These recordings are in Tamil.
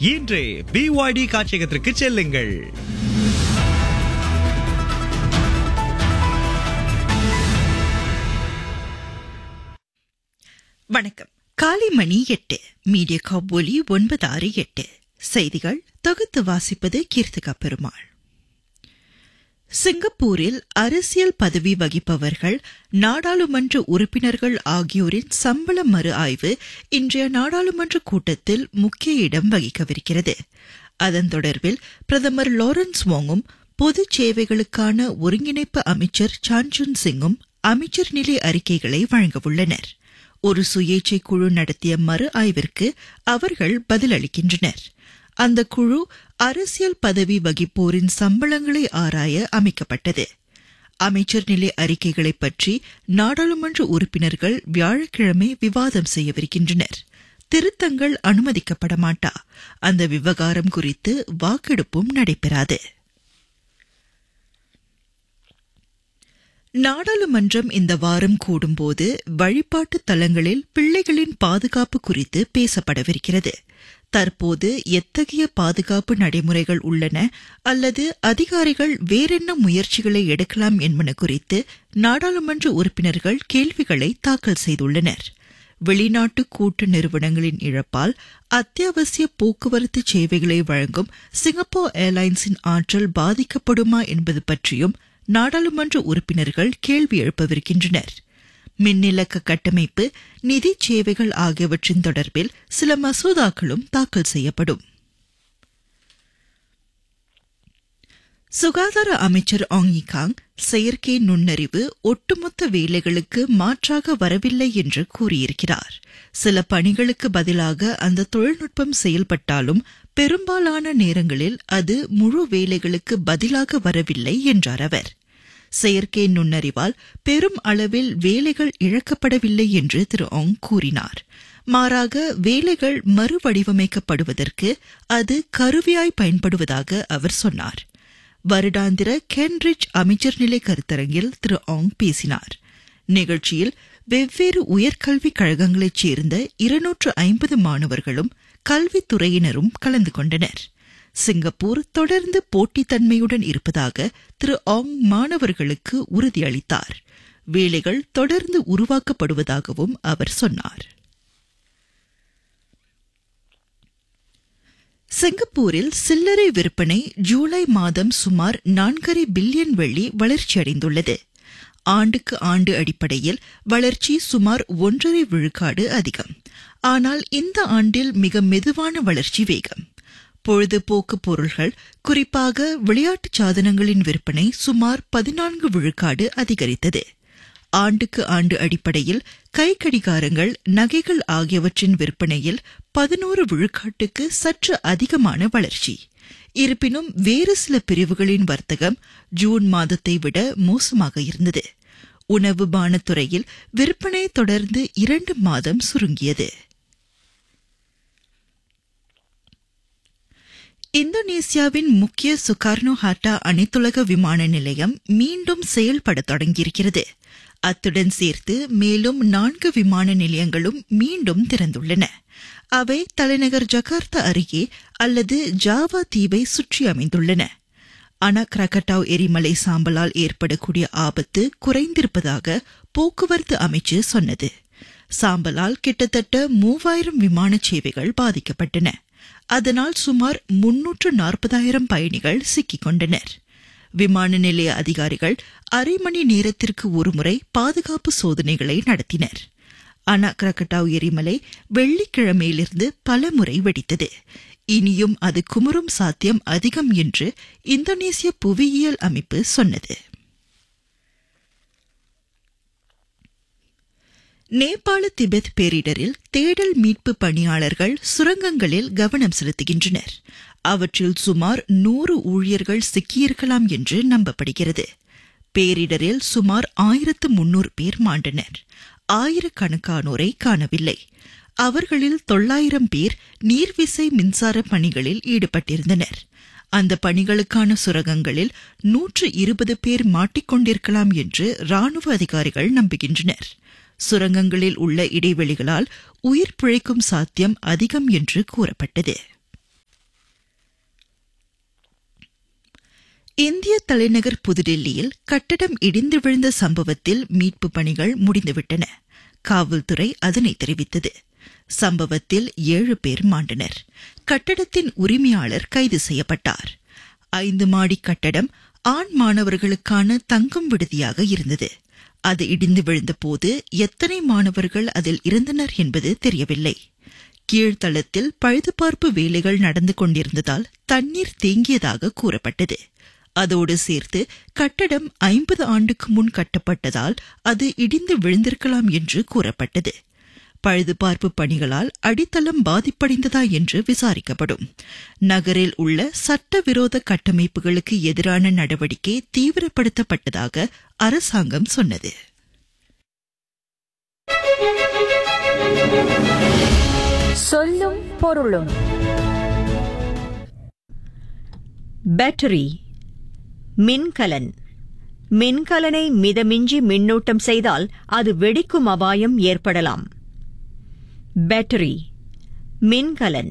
இன்றே பிஒய்டி காட்சியகத்திற்கு செல்லுங்கள் வணக்கம் காலை மணி எட்டு மீடியா காபோலி ஒன்பது ஆறு எட்டு செய்திகள் தொகுத்து வாசிப்பது கீர்த்திகா பெருமாள் சிங்கப்பூரில் அரசியல் பதவி வகிப்பவர்கள் நாடாளுமன்ற உறுப்பினர்கள் ஆகியோரின் சம்பள மறு ஆய்வு இன்றைய நாடாளுமன்ற கூட்டத்தில் முக்கிய இடம் வகிக்கவிருக்கிறது அதன் தொடர்பில் பிரதமர் லாரன்ஸ் வாங்கும் பொது சேவைகளுக்கான ஒருங்கிணைப்பு அமைச்சர் சான்சுன் சிங்கும் அமைச்சர் நிலை அறிக்கைகளை வழங்கவுள்ளனர் ஒரு சுயேட்சை குழு நடத்திய மறு ஆய்விற்கு அவர்கள் பதிலளிக்கின்றனர் அந்த குழு அரசியல் பதவி வகிப்போரின் சம்பளங்களை ஆராய அமைக்கப்பட்டது அமைச்சர் நிலை அறிக்கைகளை பற்றி நாடாளுமன்ற உறுப்பினர்கள் வியாழக்கிழமை விவாதம் செய்யவிருக்கின்றனர் திருத்தங்கள் அனுமதிக்கப்பட மாட்டா அந்த விவகாரம் குறித்து வாக்கெடுப்பும் நடைபெறாது நாடாளுமன்றம் இந்த வாரம் கூடும்போது வழிபாட்டு தலங்களில் பிள்ளைகளின் பாதுகாப்பு குறித்து பேசப்படவிருக்கிறது தற்போது எத்தகைய பாதுகாப்பு நடைமுறைகள் உள்ளன அல்லது அதிகாரிகள் வேறென்ன முயற்சிகளை எடுக்கலாம் என்பன குறித்து நாடாளுமன்ற உறுப்பினர்கள் கேள்விகளை தாக்கல் செய்துள்ளனர் வெளிநாட்டு கூட்டு நிறுவனங்களின் இழப்பால் அத்தியாவசிய போக்குவரத்து சேவைகளை வழங்கும் சிங்கப்பூர் ஏர்லைன்ஸின் ஆற்றல் பாதிக்கப்படுமா என்பது பற்றியும் நாடாளுமன்ற உறுப்பினர்கள் கேள்வி எழுப்பவிருக்கின்றனர் மின்னிலக்க கட்டமைப்பு நிதி சேவைகள் ஆகியவற்றின் தொடர்பில் சில மசோதாக்களும் தாக்கல் செய்யப்படும் சுகாதார அமைச்சர் ஆங் காங் செயற்கை நுண்ணறிவு ஒட்டுமொத்த வேலைகளுக்கு மாற்றாக வரவில்லை என்று கூறியிருக்கிறார் சில பணிகளுக்கு பதிலாக அந்த தொழில்நுட்பம் செயல்பட்டாலும் பெரும்பாலான நேரங்களில் அது முழு வேலைகளுக்கு பதிலாக வரவில்லை என்றார் அவர் செயற்கை நுண்ணறிவால் பெரும் அளவில் வேலைகள் இழக்கப்படவில்லை என்று திரு ஆங் கூறினார் மாறாக வேலைகள் மறுவடிவமைக்கப்படுவதற்கு அது கருவியாய் பயன்படுவதாக அவர் சொன்னார் வருடாந்திர கேன்ரிட்ஜ் அமைச்சர் நிலை கருத்தரங்கில் திரு ஆங் பேசினார் நிகழ்ச்சியில் வெவ்வேறு உயர்கல்விக் கழகங்களைச் சேர்ந்த இருநூற்று ஐம்பது மாணவர்களும் கல்வித்துறையினரும் கலந்து கொண்டனர் சிங்கப்பூர் தொடர்ந்து போட்டித்தன்மையுடன் இருப்பதாக திரு ஆங் மாணவர்களுக்கு உறுதியளித்தார் வேலைகள் தொடர்ந்து உருவாக்கப்படுவதாகவும் அவர் சொன்னார் சிங்கப்பூரில் சில்லறை விற்பனை ஜூலை மாதம் சுமார் நான்கரை பில்லியன் வெள்ளி வளர்ச்சியடைந்துள்ளது ஆண்டுக்கு ஆண்டு அடிப்படையில் வளர்ச்சி சுமார் ஒன்றரை விழுக்காடு அதிகம் ஆனால் இந்த ஆண்டில் மிக மெதுவான வளர்ச்சி வேகம் பொழுதுபோக்கு பொருள்கள் குறிப்பாக விளையாட்டுச் சாதனங்களின் விற்பனை சுமார் பதினான்கு விழுக்காடு அதிகரித்தது ஆண்டுக்கு ஆண்டு அடிப்படையில் கை கடிகாரங்கள் நகைகள் ஆகியவற்றின் விற்பனையில் பதினோரு விழுக்காட்டுக்கு சற்று அதிகமான வளர்ச்சி இருப்பினும் வேறு சில பிரிவுகளின் வர்த்தகம் ஜூன் மாதத்தை விட மோசமாக இருந்தது உணவு பானத்துறையில் விற்பனை தொடர்ந்து இரண்டு மாதம் சுருங்கியது இந்தோனேசியாவின் முக்கிய சுகார்னோ ஹாட்டா அனைத்துலக விமான நிலையம் மீண்டும் செயல்பட தொடங்கியிருக்கிறது அத்துடன் சேர்த்து மேலும் நான்கு விமான நிலையங்களும் மீண்டும் திறந்துள்ளன அவை தலைநகர் ஜகார்த்தா அருகே அல்லது ஜாவா தீவை சுற்றி அமைந்துள்ளன அனா கிரகட்டாவ் எரிமலை சாம்பலால் ஏற்படக்கூடிய ஆபத்து குறைந்திருப்பதாக போக்குவரத்து அமைச்சு சொன்னது சாம்பலால் கிட்டத்தட்ட மூவாயிரம் விமான சேவைகள் பாதிக்கப்பட்டன அதனால் சுமார் முன்னூற்று நாற்பதாயிரம் பயணிகள் சிக்கிக் கொண்டனர் விமான நிலைய அதிகாரிகள் அரை மணி நேரத்திற்கு ஒருமுறை பாதுகாப்பு சோதனைகளை நடத்தினர் அனா கிரகட்டாவ் எரிமலை வெள்ளிக்கிழமையிலிருந்து பல முறை வெடித்தது இனியும் அது குமுறும் சாத்தியம் அதிகம் என்று இந்தோனேசிய புவியியல் அமைப்பு சொன்னது நேபாள திபெத் பேரிடரில் தேடல் மீட்பு பணியாளர்கள் சுரங்கங்களில் கவனம் செலுத்துகின்றனர் அவற்றில் சுமார் நூறு ஊழியர்கள் சிக்கியிருக்கலாம் என்று நம்பப்படுகிறது பேரிடரில் சுமார் ஆயிரத்து முன்னூறு பேர் மாண்டனர் ஆயிரக்கணக்கானோரை காணவில்லை அவர்களில் தொள்ளாயிரம் பேர் நீர்விசை மின்சார பணிகளில் ஈடுபட்டிருந்தனர் அந்த பணிகளுக்கான சுரங்கங்களில் நூற்று இருபது பேர் மாட்டிக்கொண்டிருக்கலாம் என்று ராணுவ அதிகாரிகள் நம்புகின்றனர் சுரங்கங்களில் உள்ள இடைவெளிகளால் உயிர் பிழைக்கும் சாத்தியம் அதிகம் என்று கூறப்பட்டது இந்திய தலைநகர் புதுடில்லியில் கட்டடம் இடிந்து விழுந்த சம்பவத்தில் மீட்பு பணிகள் முடிந்துவிட்டன காவல்துறை அதனை தெரிவித்தது சம்பவத்தில் ஏழு பேர் மாண்டனர் கட்டடத்தின் உரிமையாளர் கைது செய்யப்பட்டார் ஐந்து மாடி கட்டடம் ஆண் மாணவர்களுக்கான தங்கும் விடுதியாக இருந்தது அது இடிந்து விழுந்தபோது எத்தனை மாணவர்கள் அதில் இருந்தனர் என்பது தெரியவில்லை கீழ்த்தளத்தில் பழுதுபார்ப்பு வேலைகள் நடந்து கொண்டிருந்ததால் தண்ணீர் தேங்கியதாக கூறப்பட்டது அதோடு சேர்த்து கட்டடம் ஐம்பது ஆண்டுக்கு முன் கட்டப்பட்டதால் அது இடிந்து விழுந்திருக்கலாம் என்று கூறப்பட்டது பழுதுபார்ப்பு பணிகளால் அடித்தளம் பாதிப்படைந்ததா என்று விசாரிக்கப்படும் நகரில் உள்ள சட்டவிரோத கட்டமைப்புகளுக்கு எதிரான நடவடிக்கை தீவிரப்படுத்தப்பட்டதாக அரசாங்கம் சொன்னது சொல்லும் பொருளும் பேட்டரி மின்கலன் மின்கலனை மிதமிஞ்சி மின்னூட்டம் செய்தால் அது வெடிக்கும் அபாயம் ஏற்படலாம் பேட்டரி மின்கலன்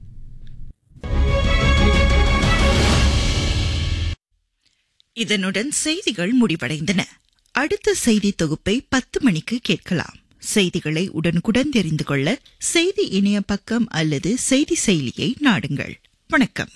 இதனுடன் செய்திகள் முடிவடைந்தன அடுத்த செய்தி தொகுப்பை பத்து மணிக்கு கேட்கலாம் செய்திகளை உடனுக்குடன் தெரிந்து கொள்ள செய்தி இணைய பக்கம் அல்லது செய்தி செயலியை நாடுங்கள் வணக்கம்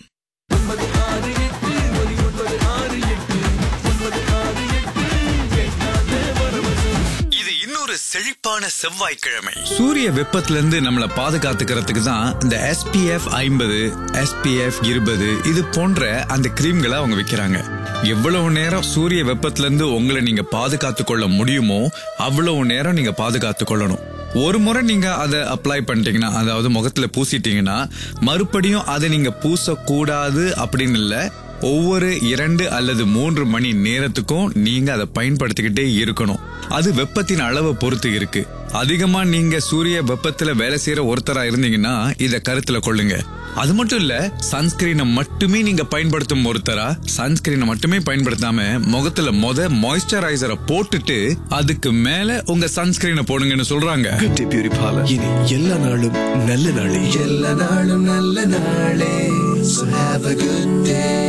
இது இன்னொரு செழிப்பான செவ்வாய்க்கிழமை சூரிய வெப்பத்துல இருந்து நம்மள பாதுகாத்துக்கிறதுக்கு தான் இந்த SPF ஐம்பது SPF இருபது இது போன்ற அந்த கிரீம்களை அவங்க விக்கிறாங்க எவ்வளவு நேரம் சூரிய வெப்பத்துல இருந்து உங்களை நீங்க பாதுகாத்து கொள்ள முடியுமோ அவ்வளவு நேரம் நீங்க பாதுகாத்து கொள்ளணும் ஒரு முறை நீங்க அதை அப்ளை பண்ணிட்டீங்கன்னா அதாவது முகத்துல பூசிட்டீங்கன்னா மறுபடியும் அதை நீங்க பூசக்கூடாது அப்படின்னு இல்ல ஒவ்வொரு இரண்டு அல்லது மூன்று மணி நேரத்துக்கும் நீங்க அதை பயன்படுத்திக்கிட்டே இருக்கணும் அது வெப்பத்தின் அளவை பொறுத்து இருக்கு அதிகமா நீங்க சூரிய வெப்பத்துல வேலை செய்யற ஒருத்தரா இருந்தீங்கன்னா இத கருத்துல கொள்ளுங்க அது மட்டும் இல்ல சன்ஸ்கிரீனை மட்டுமே நீங்க பயன்படுத்தும் ஒருத்தரா சன்ஸ்கிரீனை மட்டுமே பயன்படுத்தாம முகத்துல மொத மாய்ஸ்சரைசரை போட்டுட்டு அதுக்கு மேல உங்க சன்ஸ்கிரீனை போடுங்கன்னு சொல்றாங்க கட்டி பியூரி பார்லர் இனி எல்லா நாளும் நல்ல நாளே எல்லா நாளும் நல்ல நாளே So have a good day.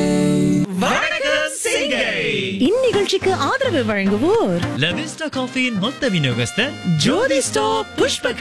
இந்நிகழ்ச்சிக்கு ஆதரவு வழங்குவோர் லவிஸ்டா காஃபியின் மொத்த விநியோகஸ்தர் ஜோதி ஸ்டாப் புஷ்ப